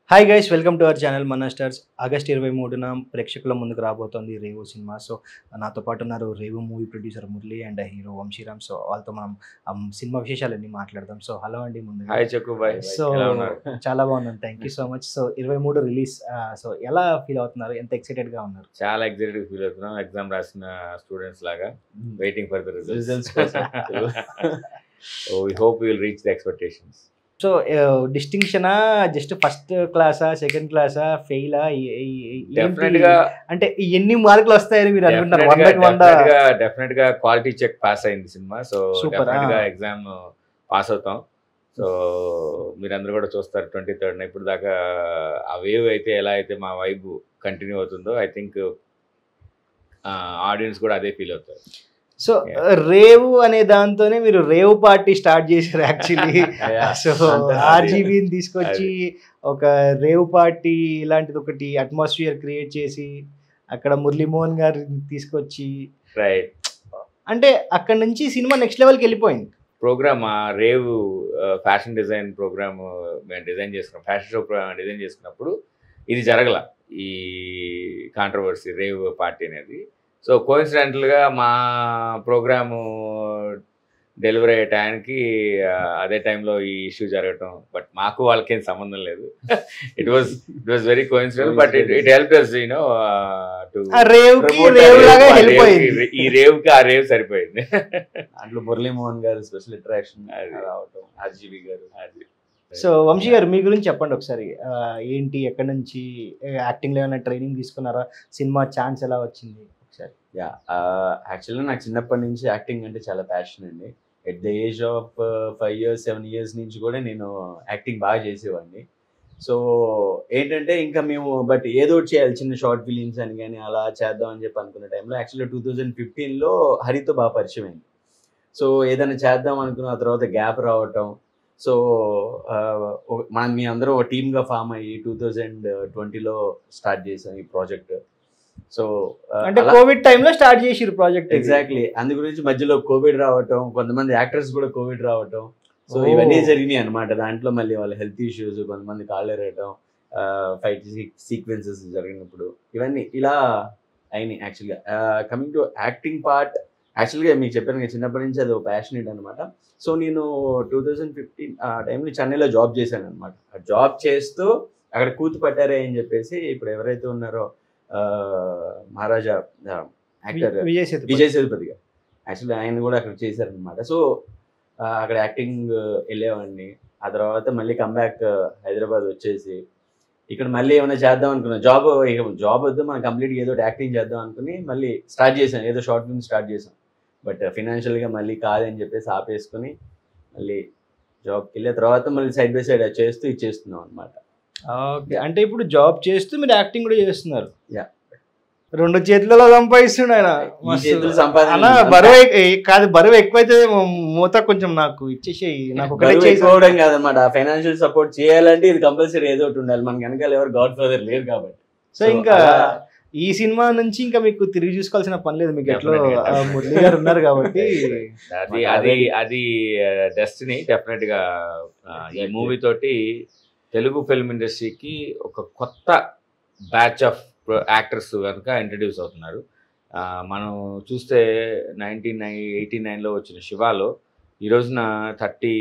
Hi guys welcome to our channel మన stars August ఇరవై మూడున ప్రేక్షకుల ముందుకు రాబోతోంది రేవు సినిమా సో నాతో పాటు ఉన్నారు Revu movie producer Murali and hero Vamsiram so వాళ్ళతో మనం ఆ సినిమా విశేషాలన్నీ మాట్లాడదాం సో హలో అండి ముందు హాయ్ చెక్కు బాయ్ సో ఎలా ఉన్నారు చాలా బాగున్నాను thank you so much so ఇరవై మూడు రిలీజ్ సో ఎలా ఫీల్ అవుతున్నారు ఎంత ఎక్సైటెడ్ గా ఉన్నారు చాలా ఎగ్జైటెడ్ ఫీల్ అవుతున్నాం ఎగ్జామ్ రాసిన స్టూడెంట్స్ లాగా waiting for the Results results కోసం. So we hope will reach the expectations so డిస్టింక్షనా జస్ట్ ఫస్ట్ క్లాసా సెకండ్ క్లాసా ఫెయిలా డెఫినెట్ గా అంటే ఎన్ని మార్కులు వస్తాయని మీరు అనుకుంటున్నారు వందకి వంద డెఫినెట్ గా డెఫినెట్ గా క్వాలిటీ చెక్ పాస్ అయింది సినిమా సో Super, డెఫినెట్ గా ah. ఎగ్జామ్ పాస్ అవుతాం సో మీరందరూ కూడా చూస్తారు ట్వంటీ థర్డ్ ఇప్పుడు దాకా ఆ వేవ్ అయితే ఎలా అయితే మా వైబ్ కంటిన్యూ అవుతుందో ఐ థింక్ ఆడియన్స్ కూడా అదే ఫీల్ అవుతారు సో Yeah. రేవు అనే దాంతోనే మీరు రేవు పార్టీ స్టార్ట్ చేశారు యాక్చువల్లీ సో అంతే. ఆర్జీబీని తీసుకొచ్చి ఒక రేవ్ పార్టీ ఇలాంటిది ఒకటి అట్మాస్ఫియర్ క్రియేట్ చేసి అక్కడ మురళీమోహన్ గారిని తీసుకొచ్చి రైట్ అంటే అక్కడ నుంచి సినిమా నెక్స్ట్ లెవెల్కి వెళ్ళిపోయింది ప్రోగ్రామ్ ఆ రేవ్ ఫ్యాషన్ డిజైన్ ప్రోగ్రామ్ మేము డిజైన్ చేసుకున్నాం ఫ్యాషన్ షో డిజైన్ చేసుకున్నప్పుడు ఇది జరగల ఈ కాంట్రవర్సీ రేవ్ పార్టీ అనేది సో కోయిన్సిడెంటల్గా మా ప్రోగ్రాము డెలివరీ అయ్యే టైంకి ఆ, అదే టైంలో ఈ ఇష్యూ జరగటం బట్ మాకు వాళ్ళకేం సంబంధం లేదు it was it was very coincident but it it help us you know to rave కి రేవ్ లాగా వెళ్ళిపోయింది ఈ రేవ్ కి ఆ రేవ్ సరిపోయింది దాంట్లో మురళీమోహన్ గారు స్పెషల్ ఇంటరాక్షన్ అది. రావటం ఆర్జీవి గారు అది సో వంశీ గారు మీ గురించి చెప్పండి ఒకసారి ఆ, ఏంటి ఎక్కడి నుంచి యాక్టింగ్ లో ఏమైనా ట్రైనింగ్ తీసుకున్నారా సినిమా ఛాన్స్ ఎలా వచ్చింది ఒకసారి యా యాక్చువల్గా నాకు చిన్నప్పటి నుంచి యాక్టింగ్ అంటే చాలా ప్యాషన్ అండి at the age of five years seven years నుంచి కూడా నేను యాక్టింగ్ బాగా చేసేవాడిని సో ఏంటంటే ఇంకా మేము బట్ ఏదో ఒకటి చేయాలి చిన్న షార్ట్ ఫిలిమ్స్ అని కానీ అలా చేద్దాం అని చెప్పి అనుకున్న టైంలో యాక్చువల్గా టూ థౌజండ్ ఫిఫ్టీన్లో హరితో బాగా పరిచయం అయింది సో ఏదైనా చేద్దాం అనుకున్న ఆ తర్వాత గ్యాప్ రావటం సో మనం మీ అందరూ ఒక టీమ్గా ఫామ్ అయ్యి టూ థౌజండ్ ట్వంటీలో స్టార్ట్ చేసాం ఈ ప్రాజెక్ట్ సో అంటే కోవిడ్ టైంలో స్టార్ట్ చేసిరు ప్రాజెక్ట్ ఎగ్జాక్ట్లీ అందు గురించి మధ్యలో కోవిడ్ రావటం కొంతమంది యాక్టర్స్ కూడా కోవిడ్ రావటం సో Oh. ఇవన్నీ జరిగినాయి అనమాట దాంట్లో మళ్ళీ వాళ్ళ హెల్త్ ఇష్యూస్ కొంతమంది కాళ్ళు ఎరగటం ఫైట్ సీక్వెన్సెస్ జరిగినప్పుడు ఇవన్నీ ఇలా అయినాయి యాక్చువల్గా కమింగ్ టు యాక్టింగ్ పార్ట్ యాక్చువల్గా మీకు చెప్పాను కదా చిన్నప్పటి నుంచి అది ఒక ప్యాషనేట్ అనమాట సో నేను టూ థౌజండ్ ఫిఫ్టీన్ ఆ టైంలో చెన్నైలో జాబ్ చేశాను అనమాట ఆ జాబ్ చేస్తూ అక్కడ కూతు పట్టారే అని చెప్పేసి ఇప్పుడు ఎవరైతే ఉన్నారో ఆ, మహారాజా యాక్టర్ విజయ్ సేతుపతి విజయ్ సేతుపతి గారు యాక్చువల్లీ ఆయన కూడా అక్కడ చేశారనమాట సో ఆ, అక్కడ యాక్టింగ్ వెళ్ళేవాడిని ఆ తర్వాత మళ్ళీ కంబ్యాక్ హైదరాబాద్ వచ్చేసి ఇక్కడ మళ్ళీ ఏమైనా చేద్దాం అనుకున్నాను జాబ్ ఇక జాబ్ వద్దు మనం కంప్లీట్ ఏదో ఒకటి యాక్టింగ్ చేద్దాం అనుకుని మళ్ళీ స్టార్ట్ చేశాను ఏదో షార్ట్ ఫిల్మ్ స్టార్ట్ చేశాం బట్ ఫినాన్షియల్గా మళ్ళీ కాదని చెప్పేసి ఆపేసుకుని మళ్ళీ జాబ్కి వెళ్ళిన తర్వాత మళ్ళీ సైడ్ బై సైడ్ చేస్తూ ఇచ్చేస్తున్నాం అనమాట ఓకే అంటే ఇప్పుడు జాబ్ చేస్తూ మీరు యాక్టింగ్ కూడా చేస్తున్నారు Yeah. రెండు చేతులలో సంపాదిస్తుండు ఆయన ఈ మస్తు. చేతులు సంపాదన అలా బరువు ఎక్- ఏ- కాదు బరువు ఎక్కువైతే మూత కొంచెం నాకు ఇచ్చేసి నాకు ఒకటే బరువు చేసి ఎక్కువడం కాదనమాట ఫైనాన్షియల్ సపోర్ట్ చేయాలంటే ఇది కంపల్సరీ ఏదో ఒకటి ఉండాలి మనకి వెనకాల ఎవరు గాడ్ ఫాదర్ లేరు కాబట్టి సో So, ఇంకా అలా- ఈ సినిమా నుంచి ఇంకా మీకు తిరిగి చూసుకోవాల్సిన పని లేదు మీకు ఎట్లో Definitely. ఆ, మురళి గారు ఉన్నారు కాబట్టి అది అది అది డెస్టినీ డెఫినెట్ గా ఆ, ఈ Exactly. మూవీ తోటి తెలుగు ఫిల్మ్ ఇండస్ట్రీకి ఒక కొత్త బ్యాచ్ ఆఫ్ యాక్టర్స్ కనుక ఇంట్రడ్యూస్ అవుతున్నారు ఆ, మనం చూస్తే నైన్టీన్ నై ఎయిటీ నైన్లో వచ్చిన శివాలో ఈ రోజున thirty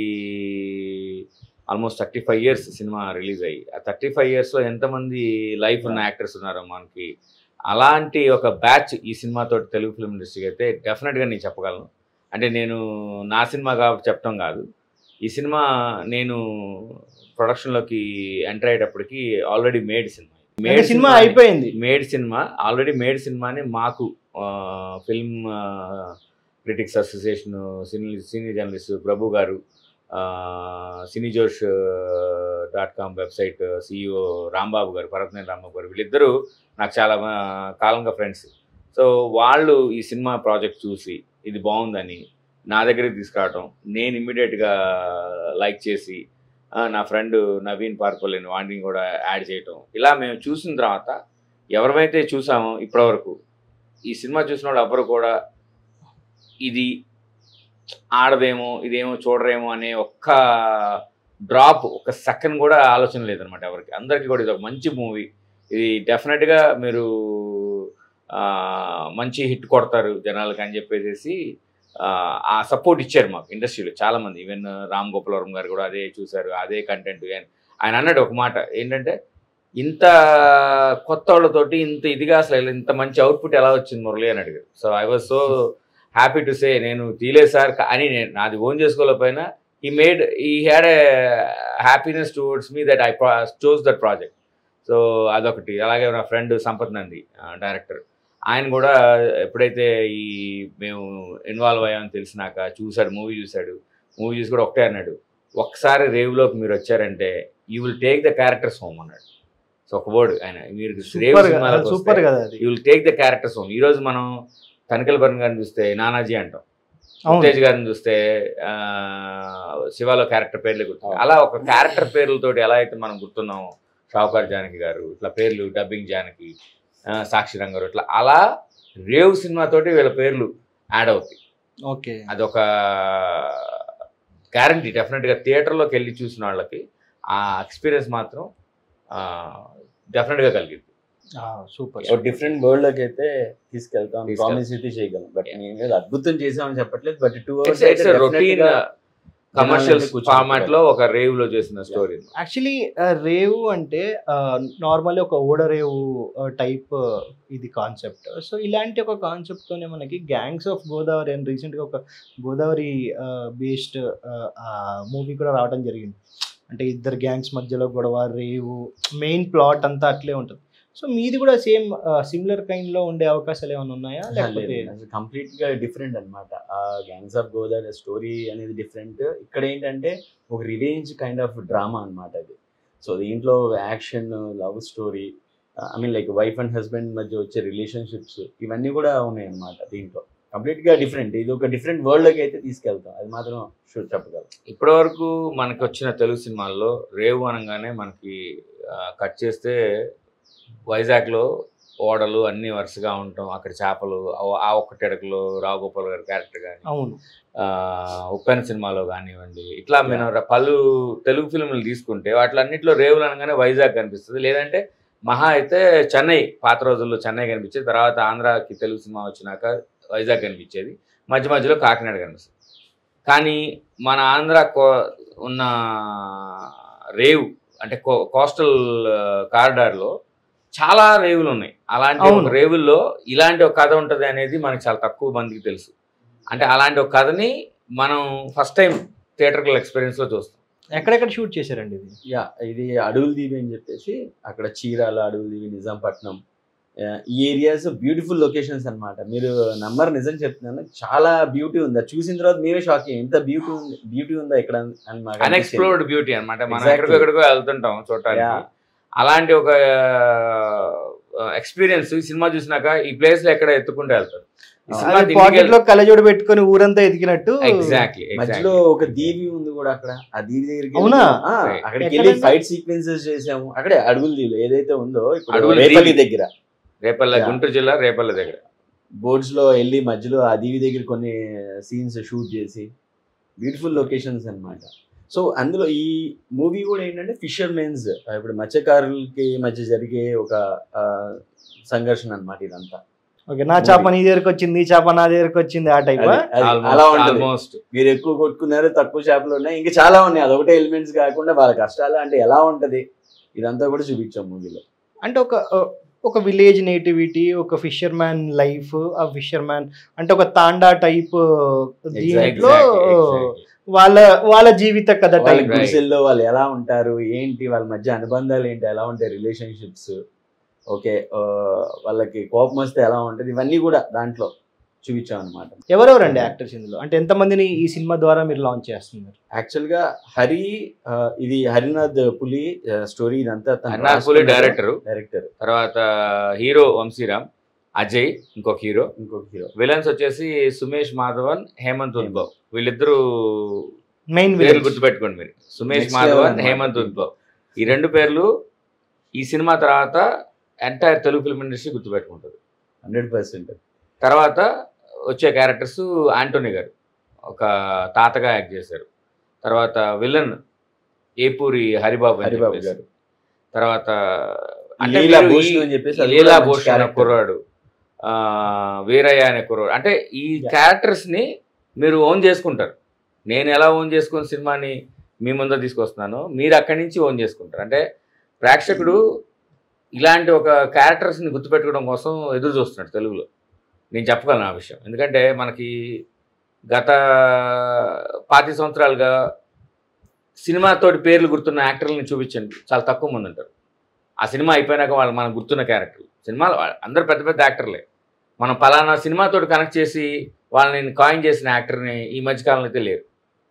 almost thirty five years సినిమా రిలీజ్ అయ్యి ఆ థర్టీ ఫైవ్ ఇయర్స్లో ఎంతమంది లైఫ్ ఉన్న యాక్టర్స్ ఉన్నారో మనకి అలాంటి ఒక బ్యాచ్ ఈ సినిమాతో తెలుగు ఫిల్మ్ ఇండస్ట్రీకి అయితే డెఫినెట్గా నేను చెప్పగలను అంటే నేను నా సినిమా కాబట్టి చెప్పడం కాదు ఈ సినిమా నేను ప్రొడక్షన్లోకి ఎంటర్ అయ్యేటప్పటికి ఆల్రెడీ మేడ్ సినిమా అంటే సినిమా అయిపోయింది మేడ్ సినిమా ఆల్రెడీ మేడ్ సినిమాని మాకు film critics association cine cine journalist Prabhu garu ఆ, cine Josh dot com website CEO Rambabu garu Parvataneni Rambabu గారు వీళ్ళిద్దరూ నాకు చాలా ఆ, కాలంగా ఫ్రెండ్స్ సో వాళ్ళు ఈ సినిమా ప్రాజెక్ట్ చూసి ఇది బాగుందని నా దగ్గరికి తీసుకురావటం నేను ఇమ్మీడియట్గా లైక్ చేసి ఆ, నా ఫ్రెండ్ నవీన్ పార్పల్లిని వాడిని కూడా యాడ్ చేయటం ఇలా మేము చూసిన తర్వాత ఎవరైతే చూసామో ఇప్పటివరకు ఈ సినిమా చూసిన వాళ్ళు ఎవరు కూడా ఇది ఆడదేమో ఇదేమో చూడరేమో అనే ఒక్క డ్రాప్ ఒక సెకండ్ కూడా ఆలోచన లేదనమాట ఎవరికి అందరికీ కూడా ఇది ఒక మంచి మూవీ ఇది డెఫినెట్గా మీరు ఆ, మంచి హిట్ కొడతారు జనాలకి అని చెప్పేసి ఆ, ఆ సపోర్ట్ ఇచ్చారు మాకు ఇండస్ట్రీలో చాలామంది ఈవెన్ రామ్ గోపాలవరం గారు కూడా అదే చూశారు అదే కంటెంట్ ఆయన అన్నాడు ఒక మాట ఏంటంటే ఇంత కొత్త వాళ్ళతోటి ఇంత ఇదిగా అసలు ఇంత మంచి అవుట్పుట్ ఎలా వచ్చింది మురళి అని అడిగారు so I was so happy to say నేను తీలేదు సార్ అని నేను నాది ఓన్ చేసుకోలేకపోయినా ఈ made he had a happiness towards me that I chose that project so అదొకటి అలాగే నా ఫ్రెండ్ సంపత్ నంది డైరెక్టర్ ఆయన కూడా ఎప్పుడైతే ఈ మేము ఇన్వాల్వ్ అయ్యామని తెలిసినాక చూశాడు మూవీ చూశాడు మూవీ చూసి కూడా ఒకటే అన్నాడు ఒక్కసారి రేవులోకి మీరు వచ్చారంటే you will take the characters home అన్నాడు సో ఒక వర్డ్ ఆయన మీరు రేవు సూపర్ సినిమాలోకి వస్తే సూపర్ కదా అది you will take the characters home ఈ రోజు మనం తనికల భరణ్ గారిని చూస్తే నానాజీ అంటాం అవును ఉత్తేజ్ గారిని చూస్తే ఆ, శివాలో క్యారెక్టర్ పేర్లు గుర్తు అలా ఒక క్యారెక్టర్ పేర్లతోటి ఎలా అయితే మనం గుర్తున్నామో షావుకార్ జానకి గారు ఇట్లా పేర్లు డబ్బింగ్ జానకి ఆ, సాక్షి రంగ్ గారు ఇట్లా అలా రేవ్ సినిమాతోటి వీళ్ళ పేర్లు యాడ్ అవుతాయి ఓకే అదొక గ్యారంటీ డెఫినెట్గా థియేటర్లోకి వెళ్ళి చూసిన వాళ్ళకి ఆ ఎక్స్పీరియన్స్ మాత్రం డెఫినెట్గా కలిగింది సూపర్ ఒక డిఫరెంట్ వరల్డ్ లోకి అయితే తీసుకెళ్తాం తీసుకెళ్తాం. ప్రామిస్ అయితే చేయగలం బట్ నేను ఏదో అద్భుతం చేసామని చెప్పట్లేదు but to it's it's routine commercial format లో ఒక రేవ్ లో చేసిన స్టోరీ యాక్చువల్లీ రేవు అంటే నార్మల్లీ ఒక ఓడరేవు టైప్ ఇది కాన్సెప్ట్ సో ఇలాంటి ఒక కాన్సెప్ట్తోనే మనకి గ్యాంగ్స్ ఆఫ్ గోదావరి అని రీసెంట్గా ఒక గోదావరి బేస్డ్ మూవీ కూడా రావడం జరిగింది అంటే ఇద్దరు గ్యాంగ్స్ మధ్యలో గొడవ రేవు మెయిన్ ప్లాట్ అంతా అట్లే ఉంటుంది సో మీది కూడా సేమ్ సిమిలర్ కైండ్ లో ఉండే అవకాశాలు ఏమైనా ఉన్నాయా లేకపోతే కంప్లీట్ గా డిఫరెంట్ అన్నమాట ఆ గ్యాంగ్స్ ఆఫ్ గోదావరి స్టోరీ అనేది డిఫరెంట్ ఇక్కడ ఏంటంటే ఒక రివేంజ్ కైండ్ ఆఫ్ డ్రామా అన్నమాట అది సో దీంట్లో action love story I mean like wife and husband మధ్య వచ్చే రిలేషన్షిప్స్ ఇవన్నీ కూడా ఉన్నాయి అన్నమాట దీంట్లో కంప్లీట్ గా డిఫరెంట్ ఇది ఒక డిఫరెంట్ వరల్డ్ లోకి అయితే తీసుకెళ్తాం అది మాత్రం షూర్ చెప్పగలం ఇప్పటి వరకు మనకి వచ్చిన తెలుగు సినిమాల్లో రేవు అనగానే మనకి కట్ చేస్తే వైజాగ్లో ఓడలు అన్ని వరుసగా ఉంటాం అక్కడ చేపలు ఆ- ఆ ఒక్క టెడకలో రావు గోపాల్ గారి క్యారెక్టర్ కానీ అవును ఉప్పెన సినిమాలో కానివ్వండి ఇట్లా మేము ర- పలు తెలుగు ఫిల్మ్లు తీసుకుంటే వాటిలన్నింటిలో రేవులు అనగానే వైజాగ్ కనిపిస్తుంది లేదంటే మహా అయితే చెన్నై పాత రోజుల్లో చెన్నై కనిపించేది తర్వాత ఆంధ్రాకి తెలుగు సినిమా వచ్చినాక వైజాగ్ కనిపించేది మధ్య మధ్యలో కాకినాడ కనిపిస్తుంది కానీ మన ఆంధ్ర కో ఉన్న రేవు అంటే కో కోస్టల్ కారిడార్లో చాలా రేవులు ఉన్నాయి అలాంటి ఒక అవును. రేవుల్లో ఇలాంటి ఒక కథ ఉంటుంది అనేది మనకి చాలా తక్కువ మందికి తెలుసు అంటే అలాంటి ఒక కథని మనం ఫస్ట్ టైం థియేటర్కల్ ఎక్స్పీరియన్స్లో చూస్తాం ఎక్కడెక్కడ షూట్ చేశారండి ఇది యా ఇది అడవుల దీవి అని చెప్పేసి అక్కడ చీరాల అడవుల దీవి నిజాంపట్నం ఆ, ఈ ఏరియాస్ బ్యూటిఫుల్ లొకేషన్స్ అన్నమాట మీరు నంబర్ నిజం చెప్తున్నాను చాలా బ్యూటీ ఉంది అది చూసిన తర్వాత మీరే షాక్ అయ్యి ఎంత బ్యూటీ ఉంది బ్యూటీ ఉందా ఇక్కడ అని మాకు అనిపించింది. అన్ఎక్స్ప్లోర్డ్ బ్యూటీ అన్నమాట మనం Exactly. ఎక్కడికో ఎక్కడికో వెళ్తుంటాం చూడటానికి Yeah. అలాంటి ఒక ఎక్స్పీరియన్స్ ఈ సినిమా చూసినాక ఈ ప్లేస్ లో ఎక్కడ ఎత్తుకుంటూ వెళ్తారు ఈ ఆ, సినిమా పాకెట్ లో కళ్ళజోడు పెట్టుకొని ఊరంతా ఎదిగినట్టు ఎగ్జాక్ట్లీ మధ్యలో ఒక దీవి ఉంది కూడా అక్కడ ఆ దీవి దగ్గరికి అవునా? వెళ్ళి- ఆ, Right. అక్కడికి ఎక్కడ వెళ్ళి ఉంది? ఫైట్ సీక్వెన్సెస్ చేసాము అక్కడే అడవుల దీవులు ఏదైతే ఉందో ఇప్పుడు అడవుల రేపల్లి దీవి. దగ్గర రేపల్ల Yeah. గుంటూరు జిల్లా రేపల్ల దగ్గర బోర్డ్స్ లో వెళ్ళి మధ్యలో ఆ దీవి దగ్గర కొన్ని సీన్స్ షూట్ చేసి బ్యూటిఫుల్ లొకేషన్స్ అన్నమాట సో అందులో ఈ మూవీ కూడా ఏంటంటే ఫిషర్ మెన్స్ ఇప్పుడు మత్స్యకారులకి మధ్య జరిగే ఒక ఆ, సంఘర్షణ అన్నమాట ఇదంతా ఓకే నా చేప నీ దగ్గరకు వచ్చింది నీ చేప నా దగ్గరకు వచ్చింది ఆ టైప్ అది- అది అలా ఉంటుంది ఆల్మోస్ట్ మీరు ఎక్కువ కొట్టుకున్నారు తక్కువ చేపలు ఉన్నాయి ఇంకా చాలా ఉన్నాయి అదొకటే ఎలిమెంట్స్ కాకుండా వాళ్ళ కష్టాలు అంటే ఎలా ఉంటది ఇదంతా కూడా చూపించాం మూవీలో అంటే ఒక ఒక విలేజ్ నేటివిటీ ఒక ఫిషర్ మ్యాన్ లైఫ్ ఆ ఫిషర్ మ్యాన్ అంటే ఒక తాండా టైప్ దీంట్లో వాళ్ళ వాళ్ళ జీవిత కథ వాళ్ళ టైప్ Right. గుడిసెల్లో వాళ్ళు ఎలా ఉంటారు ఏంటి వాళ్ళ మధ్య అనుబంధాలు ఏంటి ఎలా ఉంటాయి రిలేషన్షిప్స్ ఓకే వాళ్ళకి కోపం వస్తే ఎలా ఉంటది ఇవన్నీ కూడా దాంట్లో చూపించాం అనమాట ఎవరెవరండి యాక్టర్స్ ఇందులో అంటే ఎంతమందిని ఈ సినిమా ద్వారా మీరు లాంచ్ చేస్తున్నారు యాక్చువల్ గా హరి ఆ, ఇది హరినాథ్ పులి స్టోరీ ఇదంతా హరినాథ్ పులి డైరెక్టర్ డైరెక్టర్ తర్వాత హీరో వంశీరామ్ అజయ్ ఇంకొక హీరో ఇంకొక హీరో విలన్స్ వచ్చేసి సుమేష్ మాధవన్ హేమంత్ ఉద్భవ్ వీళ్ళిద్దరూ మెయిన్ పేర్లు గుర్తుపెట్టుకోండి మీరు సుమేష్ Next మాధవన్ level అన్నమాట. హేమంత్ ఉద్భవ్ ఈ రెండు పేర్లు ఈ సినిమా తర్వాత ఎంటైర్ తెలుగు ఫిల్మ్ ఇండస్ట్రీ గుర్తుపెట్టుకుంటుంది హండ్రెడ్ పర్సెంట్ తర్వాత వచ్చే క్యారెక్టర్స్ ఆంటోనీ గారు ఒక తాతగా యాక్ట్ చేశారు తర్వాత విలన్ ఏపూరి హరిబాబు అని హరిబాబు చెప్పేసి. గారు తర్వాత అంటే లీలా మీరు భూషణ్ ఈ- అని చెప్పేసి ఈ అది లీలా కూడా మంచి భూషణ్ అనే character. కుర్రాడు ఆ, వీరయ్య అనే కుర్రాడు అంటే ఈ Yeah. క్యారెక్టర్స్ ని మీరు ఓన్ చేసుకుంటారు నేను ఎలా ఓన్ చేసుకుని సినిమాని మీ ముందర తీసుకొస్తున్నానో మీరు అక్కడి నుంచి ఓన్ చేసుకుంటారు అంటే ప్రేక్షకుడు ఇలాంటి ఒక క్యారెక్టర్స్ ని గుర్తుపెట్టుకోవడం కోసం ఎదురు చూస్తున్నాడు తెలుగులో నేను చెప్పగలను ఆ విషయం ఎందుకంటే మనకి గత పాతి సంవత్సరాలుగా సినిమాతోటి పేర్లు గుర్తున్న యాక్టర్లని చూపించండి చాలా తక్కువ మంది ఉంటారు ఆ సినిమా అయిపోయినాక వాళ్ళు మనకు గుర్తున్న క్యారెక్టర్లు సినిమాలు వా- అందరూ పెద్ద పెద్ద యాక్టర్లే మనం పలానా సినిమాతోటి కనెక్ట్ చేసి వాళ్ళని కాయిన్ చేసిన యాక్టర్ని ఈ మధ్యకాలంలో అయితే లేరు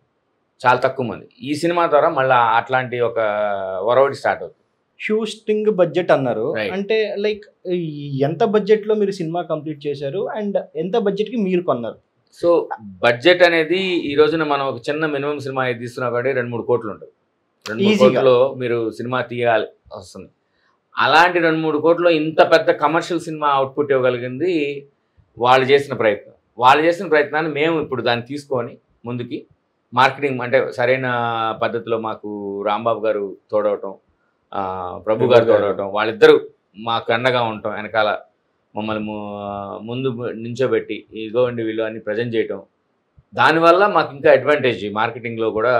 చాలా తక్కువ మంది ఈ సినిమా ద్వారా మళ్ళీ అట్లాంటి ఒక ఒరవడి స్టార్ట్ అవుతుంది షూస్టింగ్ బడ్జెట్ అన్నారు Right. అంటే లైక్ ఎంత బడ్జెట్ లో మీరు సినిమా కంప్లీట్ చేశారు అండ్ ఎంత బడ్జెట్ కి మీరు కొన్నారు సో బడ్జెట్ అనేది ఈ రోజున మనం ఒక చిన్న మినిమం సినిమా ఏది తీస్తున్నా కాబట్టి రెండు మూడు కోట్లు ఉంటుంది రెండు మూడు Easy గా. కోట్లు మీరు సినిమా తీయాలి వస్తుంది అలాంటి రెండు మూడు కోట్లు ఇంత పెద్ద కమర్షియల్ సినిమా అవుట్పుట్ ఇవ్వగలిగింది వాళ్ళు చేసిన ప్రయత్నం వాళ్ళు చేసిన ప్రయత్నాన్ని మేము ఇప్పుడు దాన్ని తీసుకొని ముందుకి మార్కెటింగ్ అంటే సరైన పద్ధతిలో మాకు రాంబాబు గారు తోడవటం ఆ, ప్రభు గారు ప్రభు గారు. తోడవటం వాళ్ళిద్దరూ మాకు అండగా ఉండటం వెనకాల మమ్మల్ని ము- ముందు నించోబెట్టి ఇగోండి వీళ్ళు అని ప్రజెంట్ చేయటం దానివల్ల మాకు ఇంకా అడ్వాంటేజ్ మార్కెటింగ్లో కూడా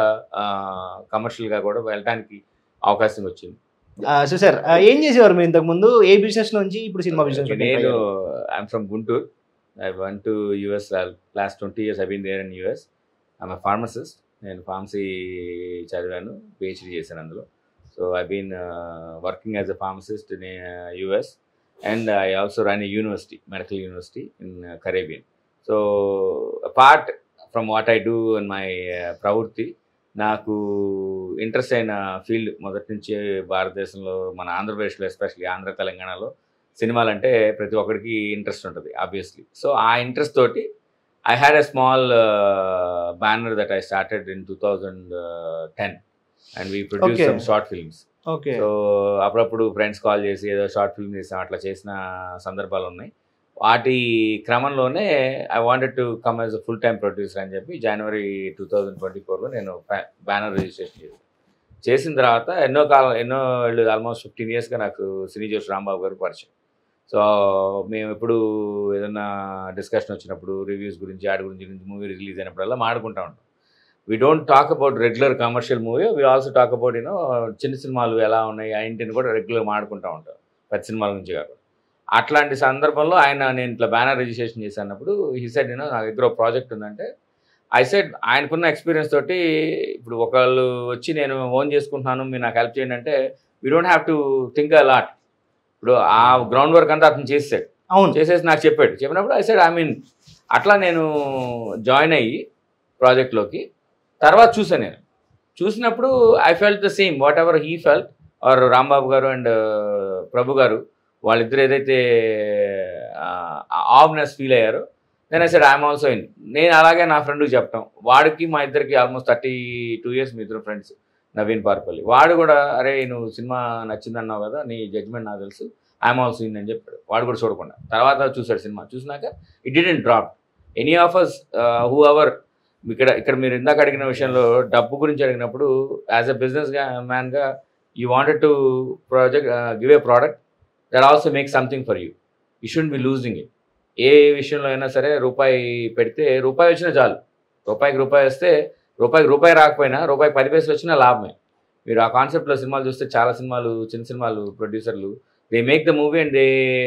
కమర్షియల్గా కూడా వెళ్ళటానికి అవకాశం వచ్చింది సో సార్ ఏం చేసేవారు మీరు ఇంతకు ముందు ఏ బిజినెస్ నుంచి ఇప్పుడు సినిమా బిజినెస్ నేను I'm from Guntur I went to US last twenty years I been there in US I'm pharmacist నేను ఫార్మసీ చదివాను పిహెచ్డి చేశాను అందులో so I been working as a pharmacist in US and I also run a university medical university in Caribbean so part from what I do in my ప్రవృత్తి నాకు interest అయిన field మొదటి నుంచి భారతదేశంలో మన ఆంధ్రప్రదేశ్లో ఎస్పెషల్లీ ఆంధ్ర తెలంగాణలో సినిమాలు అంటే ప్రతి ఒక్కరికి ఇంట్రెస్ట్ ఉంటుంది ఆబ్వియస్లీ సో ఆ ఇంట్రెస్ట్ తోటి I had a small banner that I started in two thousand ten and we produce Okay. Some short films okay so అప్పుడప్పుడు ఫ్రెండ్స్ కాల్ చేసి ఏదో షార్ట్ ఫిల్మ్ చేసాం అట్లా చేసిన సందర్భాలు ఉన్నాయి వాటి క్రమంలోనే I wanted to come as a full time producer అని చెప్పి జనవరి టూ థౌజండ్ ట్వంటీ ఫోర్లో నేను బ్యానర్ రిజిస్ట్రేషన్ చేశాను చేసిన తర్వాత ఎన్నో కాలం ఎన్నో ఏళ్ళు ఆల్మోస్ట్ ఫిఫ్టీన్ ఇయర్స్గా నాకు సినీ జోష్ రాంబాబు గారు పరిచయం సో మేము ఎప్పుడు ఏదైనా డిస్కషన్ వచ్చినప్పుడు రివ్యూస్ గురించి ఆడి గురించి మూవీ రిలీజ్ అయినప్పుడల్లా మాడుకుంటా ఉంటాం we don't talk about regular commercial movie we also talk about you know చిన్న సినిమాలు ఎలా ఉన్నాయి ఆ ఇంటిని కూడా రెగ్యులర్ మాడుకుంటూ ఉంటాం పెద్ద సినిమాల నుంచి కాకుండా అట్లాంటి సందర్భంలో ఆయన నేను ఇట్లా బ్యానర్ రిజిస్ట్రేషన్ చేసినప్పుడు ఈ సైడ్ నేను నా దగ్గర ప్రాజెక్ట్ ఉందంటే ఐ సైడ్ ఆయనకున్న ఎక్స్పీరియన్స్ తోటి ఇప్పుడు ఒకళ్ళు వచ్చి నేను ఓన్ చేసుకుంటున్నాను మీరు నాకు హెల్ప్ చేయండి అంటే we don't have to think a lot ఇప్పుడు ఆ గ్రౌండ్ వర్క్ అంతా అతను చేసాడు అవును చేసేసి నాకు చెప్పాడు చెప్పినప్పుడు ఐ సైడ్ ఐ మీన్ అట్లా నేను జాయిన్ అయ్యి ప్రాజెక్ట్లోకి తర్వాత చూసాను నేను చూసినప్పుడు I felt the same whatever he felt R Rambabu garu and ప్రభు గారు వాళ్ళిద్దరు ఏదైతే ఆబ్నెస్ ఫీల్ అయ్యారో నేను I said I'm also in నేను అలాగే నా ఫ్రెండ్కి చెప్పటం వాడికి మా ఇద్దరికి ఆల్మోస్ట్ థర్టీ టూ ఇయర్స్ మీ ఇద్దరు ఫ్రెండ్స్ నవీన్ పార్పల్లి వాడు కూడా అరే నువ్వు సినిమా నచ్చిందన్నావు కదా నీ జడ్జ్మెంట్ నాకు తెలుసు ఐఎమ్ ఆల్సో ఇన్ అని చెప్పాడు వాడు కూడా చూడకుండా తర్వాత చూశాడు సినిమా చూసినాక it didn't drop any of us who our ఇక్కడ ఇక్కడ మీరు ఇందాక అడిగిన విషయంలో డబ్బు గురించి అడిగినప్పుడు యాజ్ అ బిజినెస్ మ్యాన్గా you wanted to project give a product that also make something for you you should be losing it ఏ విషయంలో అయినా సరే రూపాయి పెడితే రూపాయి వచ్చినా చాలు రూపాయికి రూపాయి వస్తే రూపాయికి రూపాయి రాకపోయినా రూపాయి పది పైసలు వచ్చినా లాభమే మీరు ఆ కాన్సెప్ట్లో సినిమాలు చూస్తే చాలా సినిమాలు చిన్న సినిమాలు ప్రొడ్యూసర్లు they make the movie and they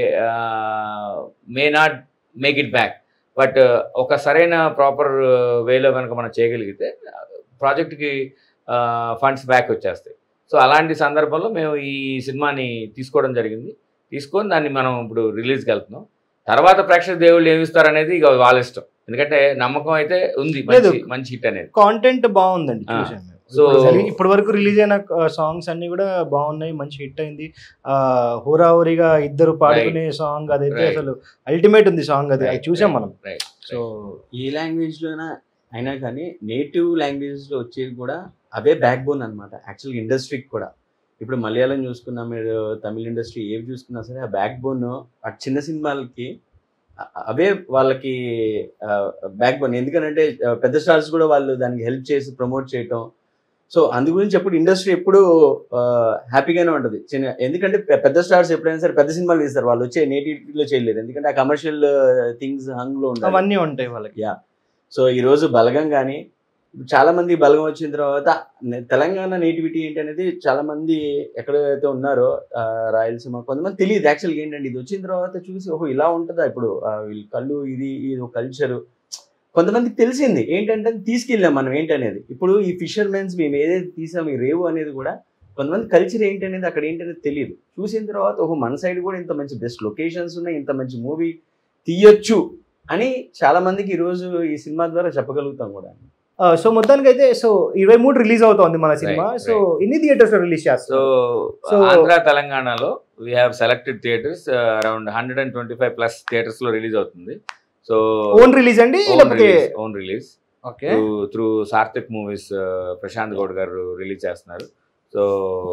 may not make it back but ఒక సరైన ప్రాపర్ వేలో కనుక మనం చేయగలిగితే ప్రాజెక్ట్కి ఫండ్స్ బ్యాక్ వచ్చేస్తాయి సో అలాంటి సందర్భంలో మేము ఈ సినిమాని తీసుకోవడం జరిగింది తీసుకొని దాన్ని మనం ఇప్పుడు రిలీజ్కి వెళ్తున్నాం తర్వాత ప్రేక్షక దేవుళ్ళు ఏమి ఇస్తారనేది ఇక వాళ్ళ ఇష్టం ఎందుకంటే నమ్మకం అయితే ఉంది మంచి లేదు. మంచి హిట్ అనేది కాంటెంట్ బాగుందండి ఆ. చూసాను నేను. So- ఇప్పుడు ఇప్పటి వరకు రిలీజ్ అయిన సాంగ్స్ అన్ని కూడా బాగున్నాయి మంచి హిట్ అయింది ఆ హోరాహోరీగా ఇద్దరు పాడుకునే సాంగ్ అదైతే Right. అసలు అల్టిమేట్ ఉంది సాంగ్ అది అది చూసాం మనం రైట్ సో ఏ లాంగ్వేజ్లోనా అయినా కానీ నేటివ్ లాంగ్వేజ్లో వచ్చేది కూడా అవే బ్యాక్ బోన్ అనమాట యాక్చువల్గా ఇండస్ట్రీకి కూడా ఇప్పుడు మలయాళం చూసుకున్నా మీరు తమిళ ఇండస్ట్రీ ఏవి చూసుకున్నా సరే ఆ బ్యాక్ బోన్ ఆ చిన్న సినిమాలకి అ- అవే వాళ్ళకి బ్యాక్ బోన్ ఎందుకంటే ఆ, పెద్ద స్టార్స్ కూడా వాళ్ళు దానికి హెల్ప్ చేసి ప్రమోట్ చేయటం సో అందు గురించి ఎప్పుడు ఇండస్ట్రీ ఎప్పుడు హ్యాపీగానే ఉంటుంది చిన్న ఎందుకంటే పె- పెద్ద స్టార్స్ ఎప్పుడైనా సరే పెద్ద సినిమాలు తీస్తారు వాళ్ళు వచ్చే నేటివిటీలో చేయలేరు ఎందుకంటే ఆ కమర్షియల్ థింగ్స్ హంగ్లో ఉంటాయి అవన్నీ ఉంటాయి వాళ్ళకి యా సో ఈ రోజు బలగం కానీ చాలా మంది బలగం వచ్చిన తర్వాత నే- తెలంగాణ నేటివిటీ ఏంటి అనేది చాలా మంది ఎక్కడైతే ఉన్నారో ఆ, రాయలసీమ కొంతమంది తెలియదు యాక్చువల్గా ఏంటంటే ఇది వచ్చిన తర్వాత చూసి ఓహో ఇలా ఉంటుందా ఇప్పుడు ఆ, వీళ్ళ కళ్ళు ఇది ఇది కల్చరు కొంతమందికి తెలిసింది ఏంటంటే అది తీసుకెళ్ళాం మనం ఏంటనేది ఇప్పుడు ఈ ఫిషర్మెన్స్ మేము ఏదైతే తీసాం ఈ రేవు అనేది కూడా కొంతమంది కల్చర్ ఏంటి అనేది అక్కడ ఏంటనేది తెలియదు చూసిన తర్వాత ఓహో మన సైడ్ కూడా ఇంత మంచి బెస్ట్ లొకేషన్స్ ఉన్నాయి ఇంత మంచి మూవీ తీయొచ్చు అని చాలా మందికి ఈరోజు ఈ సినిమా ద్వారా చెప్పగలుగుతాం కూడా సో మొత్తానికి అయితే సో ఇరవై మూడు రిలీజ్ అవుతోంది మన సినిమా Right, సో ఎన్ని థియేటర్స్ లో రిలీజ్ సో చేస్తారు సో ఆంధ్ర తెలంగాణలో we have selected theatres around hundred and twenty five plus theatres లో రిలీజ్ అవుతుంది సో ఓన్ రిలీజ్ అండి ఓన్ లేకపోతే release own release okay through Sarthak movies Prashanth Goud garu release చేస్తున్నారు so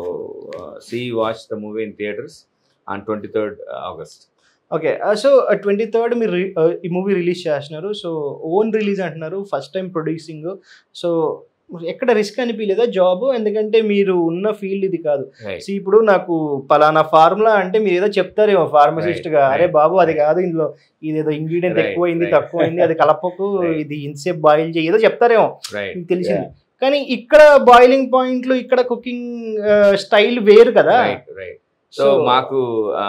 see watch the movie in theatres on twenty third August okay so twenty third మీరు రి- uh, ఈ movie release చేస్తున్నారు so own release అంటున్నారు first time producing so ఎక్కడ risk అనిపించలేదా job ఎందుకంటే మీరు ఉన్న ఫీల్డ్ ఇది కాదు సో ఇప్పుడు నాకు పలానా ఫార్ములా అంటే మీరు ఏదో చెప్తారేమో ఫార్మసిస్ట్ గా Right, అరే right, బాబు అది right. కాదు ఇందులో ఇదేదో ఇంగ్రీడియంట్ Right, ఎక్కువైంది right. తక్కువైంది అది కలపకు Right. ఇది ఇన్సేపు బాయిల్ చేయి ఏదో చెప్తారేమో రైట్ మీకు తెలిసింది కానీ ఇక్కడ బాయిలింగ్ పాయింట్లు ఇక్కడ కుకింగ్ స్టైల్ వేరు కదా రైట్ రైట్ సో మాకు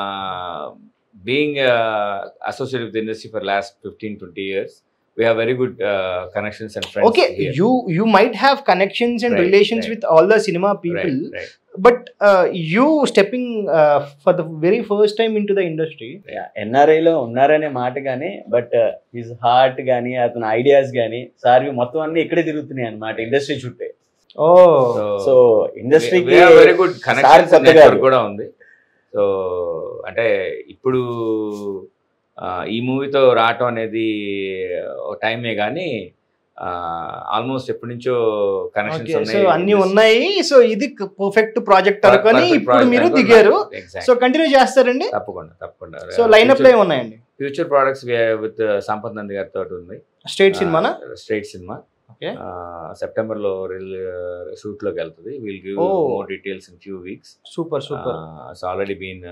being associate with industry for last fifteen twenty years we have very good connections and friends okay you you might have connections and Right, relations right. With all the cinema people but you stepping for the very first time in to the industry ఎన్ఆర్ఐలో ఉన్నారనే మాట కానీ but his heart కానీ అతని ideas కానీ sir మొత్తం అన్ని ఇక్కడే తిరుగుతున్నాయి అన్నమాట ఇండస్ట్రీ చుట్టే ఓ సో ఇండస్ట్రీకి వెరీ గుడ్ సార్ కనెక్షన్ కొత్త నెట్వర్క్ కాదు. కూడా ఉంది సో అంటే ఇప్పుడు ఆ, ఈ మూవీతో రావటం అనేది ఒక టైమే కానీ ఆల్మోస్ట్ ఎప్పటి నుంచో కనెక్షన్స్ ఓకే సో ఉన్నాయి అన్ని ఉన్నాయి సో ఇది పర్ఫెక్ట్ ప్రాజెక్ట్ అనుకొని ఇప్పుడు మీరు దిగారు సో కంటిన్యూ చేస్తారండి తప్పకుండా తప్పకుండా సో లైనప్ లో ఏమున్నాయండి future products with Sampath Nandi గారితో ఉంది స్టేట్ సినిమానా స్ట్రైట్ సినిమా ఓకే సెప్టెంబర్ లో షూట్ లోకి వెళ్తుంది will give Oh. More details in few weeks super super it's already been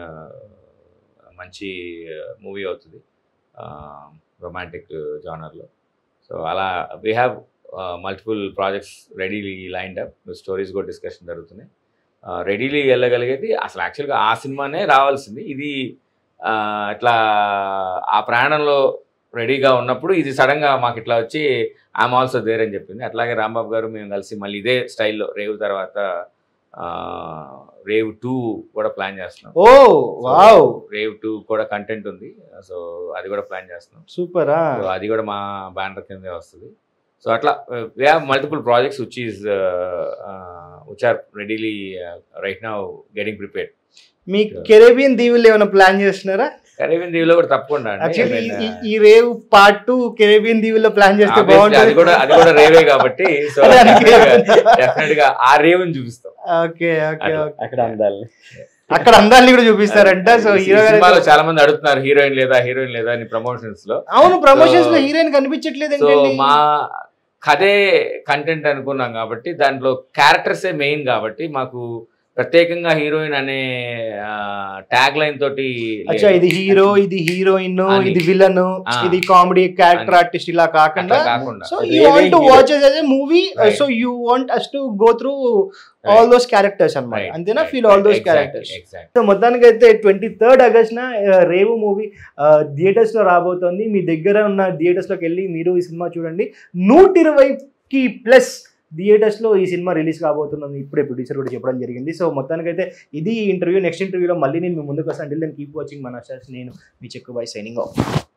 మంచి మూవీ అవుతుంది రొమాంటిక్ జానర్లో సో అలా we have multiple projects readily lined up stories కూడా డిస్కషన్ జరుగుతున్నాయి రెడీలీ వెళ్ళగలిగేది అసలు యాక్చువల్గా ఆ సినిమానే రావాల్సింది ఇది ఆ, ఇట్లా ఆ ప్రయాణంలో రెడీగా ఉన్నప్పుడు ఇది సడన్గా మాకు ఇట్లా వచ్చి ఐఎమ్ ఆల్సో దేర్ అని చెప్పింది అట్లాగే రాంబాబు గారు మేము కలిసి మళ్ళీ ఇదే స్టైల్లో రేవు తర్వాత ఆ, రేవ్ టూ కూడా ప్లాన్ చేస్తున్నాం ఓ వావ్ రేవ్ టూ కూడా కంటెంట్ ఉంది సో అది కూడా ప్లాన్ చేస్తున్నాం సూపరా సో అది కూడా మా బ్యానర్ కిందే వస్తుంది సో అట్లా we have multiple projects which is which are readily right now getting prepared మీ కెరేబియన్ దీవులు ఏమైనా ప్లాన్ చేస్తున్నారా కరేబియన్ దీవిలో కూడా తప్పకుండా అండి I యాక్చువల్లీ mean, uh, ఈ రేవ్ పార్ట్ టూ కెరేబియన్ దీవుల్లో ప్లాన్ చేస్తే obviously అది బాగుంటుంది కూడా అది కూడా రేవే కాబట్టి సో అదే అందుకే. డెఫినెట్ గా ఆ రేవుని చూపిస్తాం ఓకే ఓకే అట్లా. ఓకే అక్కడ అందాలి అక్కడ అందాన్ని కూడా చూపిస్తారంట సో ఈ హీరో సినిమాలో చాలా మంది అడుగుతున్నారు హీరోయిన్ లేదా హీరోయిన్ లేదా అని ప్రమోషన్స్ లో అవును ప్రమోషన్స్ లో So- హీరోయిన్ కనిపించట్లేదు సో ఏంటండి మా కథే కంటెంట్ అనుకున్నాం కాబట్టి దాంట్లో క్యారెక్టర్సే మెయిన్ కాబట్టి మాకు ప్రత్యేకంగా హీరోయిన్ అనే ట్యాగ్ లైన్ తోటి అచ్చా ఇది హీరో ఇది హీరోయిన్ అని. ఇది విలన్ ఆ. ఇది కామెడీ క్యారెక్టర్ అని. ఆర్టిస్ట్ ఇలా కాకుండా అట్లా కాకుండా so Really you want to hero. Watch as a movie Right. So you want us to go through all those characters అన్నమాట Right, అంతేనా right, feel all right. Those Exactly, characters exactly. So మొత్తానికి అయితే twenty third August న ఆ, రేవు movie theatres లో రాబోతోంది మీ దగ్గర ఉన్న థియేటర్స్ లోకి వెళ్ళి మీరు ఈ సినిమా చూడండి నూట ఇరవైకి ప్లస్ థియేటర్స్ లో ఈ సినిమా రిలీజ్ కాబోతుందని ఇప్పుడే ప్రొడ్యూసర్ కూడా చెప్పడం జరిగింది సో మొత్తానికి అయితే ఇది ఇంటర్వ్యూ నెక్స్ట్ ఇంటర్వ్యూలో మళ్ళీ నేను మీ ముందుకు వస్తాను అంటే కీప్ వాచింగ్ మన నేను మీ చెక్కు బై సైనింగ్ ఆఫ్